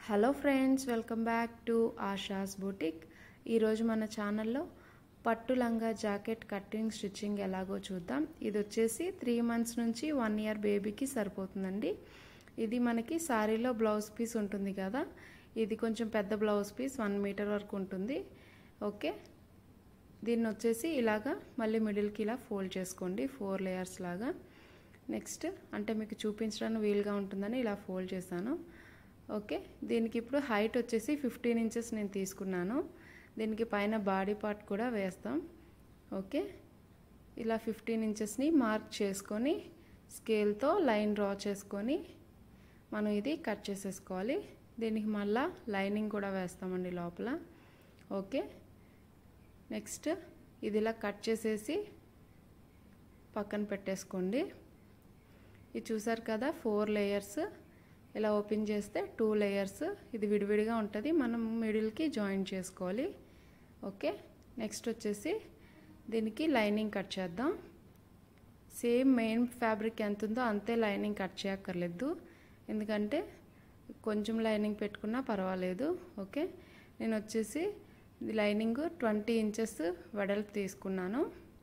hello friends welcome back to Asha's boutique ఈరోజు మన ఛానల్లో పట్టు లంగా జాకెట్ కట్టింగ్ స్టిచ్చింగ్ ఎలాగో చూద్దాం ఇది వచ్చేసి త్రీ మంత్స్ నుంచి వన్ ఇయర్ బేబీకి సరిపోతుందండి ఇది మనకి శారీలో బ్లౌజ్ పీస్ ఉంటుంది కదా ఇది కొంచెం పెద్ద బ్లౌజ్ పీస్ వన్ మీటర్ వరకు ఉంటుంది ఓకే దీన్ని వచ్చేసి ఇలాగా మళ్ళీ మిడిల్కి ఇలా ఫోల్డ్ చేసుకోండి ఫోర్ లేయర్స్ లాగా నెక్స్ట్ అంటే మీకు చూపించడానికి వీలుగా ఉంటుందని ఇలా ఫోల్డ్ చేశాను ఓకే దీనికి ఇప్పుడు హైట్ వచ్చేసి ఫిఫ్టీన్ ఇంచెస్ నేను తీసుకున్నాను దీనికి పైన బాడీ పార్ట్ కూడా వేస్తాం ఓకే ఇలా ఫిఫ్టీన్ ఇంచెస్ని మార్క్ చేసుకొని స్కేల్తో లైన్ డ్రా చేసుకొని మనం ఇది కట్ చేసేసుకోవాలి దీనికి మళ్ళా లైనింగ్ కూడా వేస్తామండి లోపల ఓకే నెక్స్ట్ ఇది ఇలా కట్ చేసేసి పక్కన పెట్టేసుకోండి ఇది చూసారు కదా ఫోర్ లేయర్స్ ఇలా ఓపెన్ చేస్తే టూ లేయర్స్ ఇది విడివిడిగా ఉంటుంది మనం మిడిల్కి జాయిన్ చేసుకోవాలి ఓకే నెక్స్ట్ వచ్చేసి దీనికి లైనింగ్ కట్ చేద్దాం సేమ్ మెయిన్ ఫ్యాబ్రిక్ ఎంత ఉందో అంతే లైనింగ్ కట్ చేయక్కర్లేదు ఎందుకంటే కొంచెం లైనింగ్ పెట్టుకున్నా పర్వాలేదు ఓకే నేను వచ్చేసి లైనింగ్ ట్వంటీ ఇంచెస్ వెడల్పు తీసుకున్నాను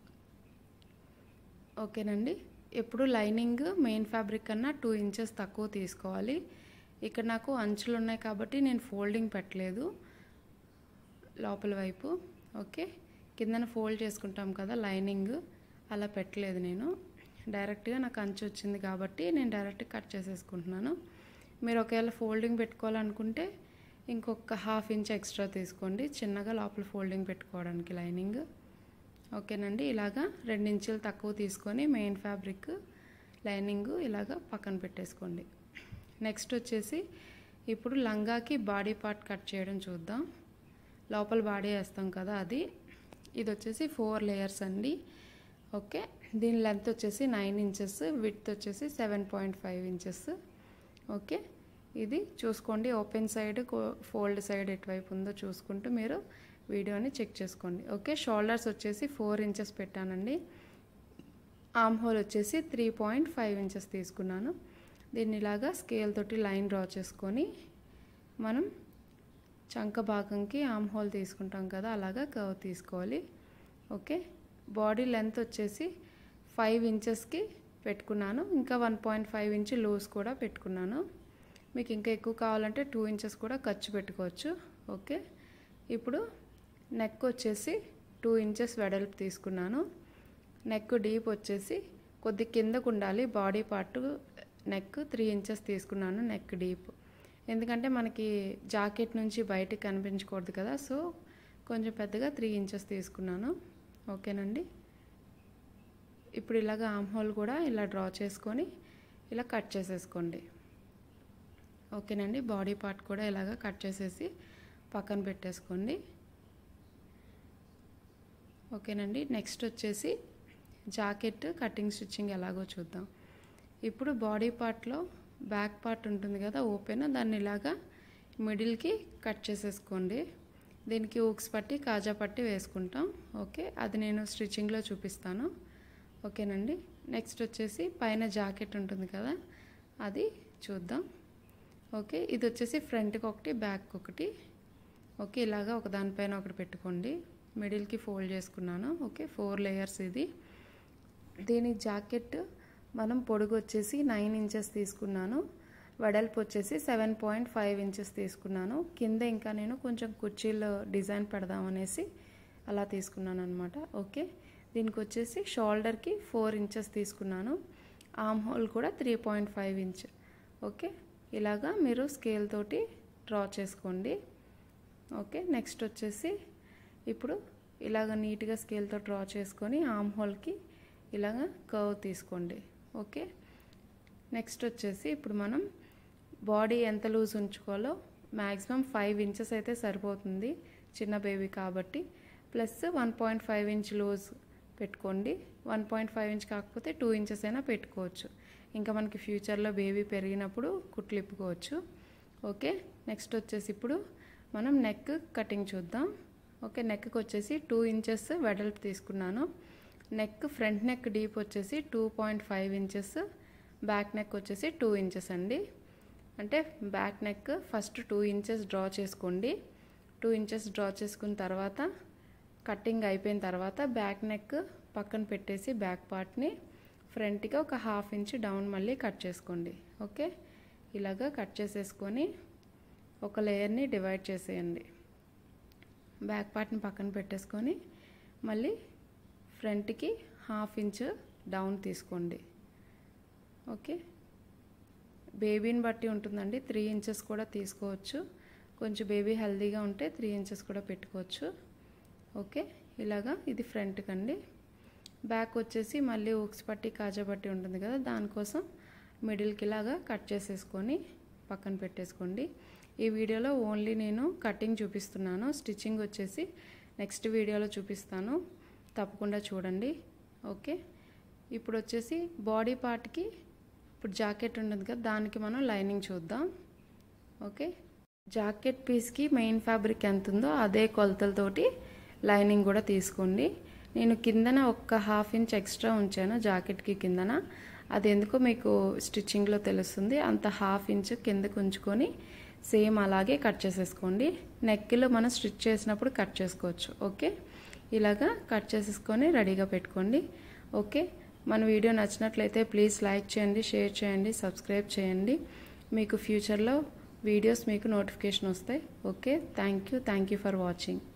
ఓకేనండి ఎప్పుడు లైనింగ్ మెయిన్ ఫ్యాబ్రిక్ కన్నా టూ ఇంచెస్ తక్కువ తీసుకోవాలి ఇక్కడ నాకు అంచులు ఉన్నాయి కాబట్టి నేను ఫోల్డింగ్ పెట్టలేదు లోపల వైపు ఓకే కిందన ఫోల్డ్ చేసుకుంటాం కదా లైనింగ్ అలా పెట్టలేదు నేను డైరెక్ట్గా నాకు అంచు వచ్చింది కాబట్టి నేను డైరెక్ట్ కట్ చేసేసుకుంటున్నాను మీరు ఒకవేళ ఫోల్డింగ్ పెట్టుకోవాలనుకుంటే ఇంకొక హాఫ్ ఇంచ్ ఎక్స్ట్రా తీసుకోండి చిన్నగా లోపల ఫోల్డింగ్ పెట్టుకోవడానికి లైనింగ్ ఓకేనండి ఇలాగా రెండు ఇంచులు తక్కువ తీసుకొని మెయిన్ ఫ్యాబ్రిక్ లైనింగ్ ఇలాగా పక్కన పెట్టేసుకోండి నెక్స్ట్ వచ్చేసి ఇప్పుడు లంగాకి బాడీ పార్ట్ కట్ చేయడం చూద్దాం లోపల బాడీ వేస్తాం కదా అది ఇది వచ్చేసి ఫోర్ లేయర్స్ అండి ఓకే దీని లెంత్ వచ్చేసి నైన్ ఇంచెస్ విత్ వచ్చేసి seven point five inches okay ఇది చూసుకోండి ఓపెన్ సైడ్ ఫోల్డ్ సైడ్ ఎటువైపు ఉందో చూసుకుంటూ మీరు వీడియోని చెక్ చేసుకోండి ఓకే షోల్డర్స్ వచ్చేసి ఫోర్ ఇంచెస్ పెట్టానండి ఆమ్ హోల్ వచ్చేసి త్రీ పాయింట్ ఫైవ్ ఇంచెస్ తీసుకున్నాను దీన్ని ఇలాగా స్కేల్ తోటి లైన్ డ్రా చేసుకొని మనం చంక భాగంకి ఆమ్ హోల్ తీసుకుంటాం కదా అలాగా కర్వ్ తీసుకోవాలి ఓకే బాడీ లెంత్ వచ్చేసి ఫైవ్ ఇంచెస్కి పెట్టుకున్నాను ఇంకా one point five inch loose కూడా పెట్టుకున్నాను మీకు ఇంకా ఎక్కువ కావాలంటే టూ ఇంచెస్ కూడా ఖర్చు పెట్టుకోవచ్చు ఓకే ఇప్పుడు నెక్ వచ్చేసి టూ ఇంచెస్ వెడల్పు తీసుకున్నాను నెక్ డీప్ వచ్చేసి కొద్ది కిందకు ఉండాలి body part neck three inches తీసుకున్నాను నెక్ డీప్ ఎందుకంటే మనకి జాకెట్ నుంచి బయటికి కనిపించకూడదు కదా సో కొంచెం పెద్దగా త్రీ ఇంచెస్ తీసుకున్నాను ఓకేనండి ఇప్పుడు ఇలాగ ఆమ్ హోల్ కూడా ఇలా డ్రా చేసుకొని ఇలా కట్ చేసేసుకోండి ఓకేనండి బాడీ పార్ట్ కూడా ఇలాగ కట్ చేసేసి పక్కన పెట్టేసుకోండి ఓకేనండి నెక్స్ట్ వచ్చేసి జాకెట్ కటింగ్ స్టిచ్చింగ్ ఎలాగో చూద్దాం ఇప్పుడు బాడీ పార్ట్లో బ్యాక్ పార్ట్ ఉంటుంది కదా ఓపెన్ దాన్ని ఇలాగా మిడిల్కి కట్ చేసేసుకోండి దీనికి ఊక్స్ పట్టి కాజా పట్టి వేసుకుంటాం ఓకే అది నేను స్టిచ్చింగ్లో చూపిస్తాను ఓకేనండి నెక్స్ట్ వచ్చేసి పైన జాకెట్ ఉంటుంది కదా అది చూద్దాం ఓకే ఇది వచ్చేసి ఫ్రంట్కి ఒకటి బ్యాక్ ఒకటి ఓకే ఇలాగా ఒక దానిపైన ఒకటి పెట్టుకోండి మిడిల్కి ఫోల్డ్ చేసుకున్నాను ఓకే ఫోర్ లేయర్స్ ఇది దీని జాకెట్ మనం పొడుగు వచ్చేసి నైన్ ఇంచెస్ తీసుకున్నాను వెడల్పు వచ్చేసి సెవెన్ పాయింట్ ఫైవ్ ఇంచెస్ తీసుకున్నాను కింద ఇంకా నేను కొంచెం కుర్చీలు డిజైన్ పెడదామనేసి అలా తీసుకున్నాను అనమాట ఓకే దీనికి వచ్చేసి షోల్డర్కి ఫోర్ ఇంచెస్ తీసుకున్నాను ఆమ్ హోల్ కూడా three point five inch okay ఇలాగా మీరు స్కేల్ తోటి డ్రా చేసుకోండి ఓకే నెక్స్ట్ వచ్చేసి ఇప్పుడు ఇలాగ నీట్గా స్కేల్తో డ్రా చేసుకొని ఆమ్ హోల్కి ఇలాగ కర్వ్ తీసుకోండి ఓకే నెక్స్ట్ వచ్చేసి ఇప్పుడు మనం బాడీ ఎంత లూజ్ ఉంచుకోవాలో మ్యాక్సిమం ఫైవ్ ఇంచెస్ అయితే సరిపోతుంది చిన్న బేబీ కాబట్టి plus one point five inch loose పెట్టుకోండి వన్ పాయింట్ ఫైవ్ ఇంచ్ కాకపోతే టూ ఇంచెస్ అయినా పెట్టుకోవచ్చు ఇంకా మనకి ఫ్యూచర్లో బేబీ పెరిగినప్పుడు కుట్లు ఇప్పుకోవచ్చు ఓకే నెక్స్ట్ వచ్చేసి ఇప్పుడు మనం నెక్ కటింగ్ చూద్దాం ఓకే నెక్కి వచ్చేసి టూ ఇంచెస్ వెడల్పు తీసుకున్నాను నెక్ ఫ్రంట్ నెక్ డీప్ వచ్చేసి two point five inches back neck వచ్చేసి టూ ఇంచెస్ అండి అంటే back neck first two inches draw చేసుకోండి టూ ఇంచెస్ డ్రా చేసుకున్న తర్వాత కటింగ్ అయిపోయిన తర్వాత బ్యాక్ నెక్ పక్కన పెట్టేసి బ్యాక్ పార్ట్ని ఫ్రంట్కి ఒక హాఫ్ ఇంచ్ డౌన్ మళ్ళీ కట్ చేసుకోండి ఓకే ఇలాగా కట్ చేసేసుకొని ఒక లేయర్ని డివైడ్ చేసేయండి బ్యాక్ పార్ట్ని పక్కన పెట్టేసుకొని మళ్ళీ ఫ్రంట్కి హాఫ్ ఇంచ్ డౌన్ తీసుకోండి ఓకే బేబీని బట్టి ఉంటుందండి త్రీ ఇంచెస్ కూడా తీసుకోవచ్చు కొంచెం బేబీ హెల్దీగా ఉంటే త్రీ ఇంచెస్ కూడా పెట్టుకోవచ్చు ఓకే ఇలాగా ఇది ఫ్రంట్కి అండి బ్యాక్ వచ్చేసి మళ్ళీ ఉక్స్ పట్టి కాజా పట్టి ఉంటుంది కదా దానికోసం మిడిల్కి ఇలాగా కట్ చేసేసుకొని పక్కన పెట్టేసుకోండి ఈ వీడియోలో ఓన్లీ నేను కటింగ్ చూపిస్తున్నాను స్టిచ్చింగ్ వచ్చేసి నెక్స్ట్ వీడియోలో చూపిస్తాను తప్పకుండా చూడండి ఓకే ఇప్పుడు వచ్చేసి బాడీ పార్ట్కి ఇప్పుడు జాకెట్ ఉంటుంది కదా దానికి మనం లైనింగ్ చూద్దాం ఓకే జాకెట్ పీస్కి మెయిన్ ఫ్యాబ్రిక్ ఎంత ఉందో అదే కొలతలతోటి లైనింగ్ కూడా తీసుకోండి నేను కిందన ఒక్క హాఫ్ ఇంచ్ ఎక్స్ట్రా ఉంచాను జాకెట్కి కిందన అది ఎందుకో మీకు స్టిచ్చింగ్లో తెలుస్తుంది అంత హాఫ్ ఇంచ్ కిందకు ఉంచుకొని సేమ్ అలాగే కట్ చేసేసుకోండి నెక్లో మనం స్టిచ్ చేసినప్పుడు కట్ చేసుకోవచ్చు ఓకే ఇలాగా కట్ చేసేసుకొని రెడీగా పెట్టుకోండి ఓకే మన వీడియో నచ్చినట్లయితే ప్లీజ్ లైక్ చేయండి షేర్ చేయండి సబ్స్క్రైబ్ చేయండి మీకు ఫ్యూచర్లో వీడియోస్ మీకు నోటిఫికేషన్ వస్తాయి okay thank you thank you for watching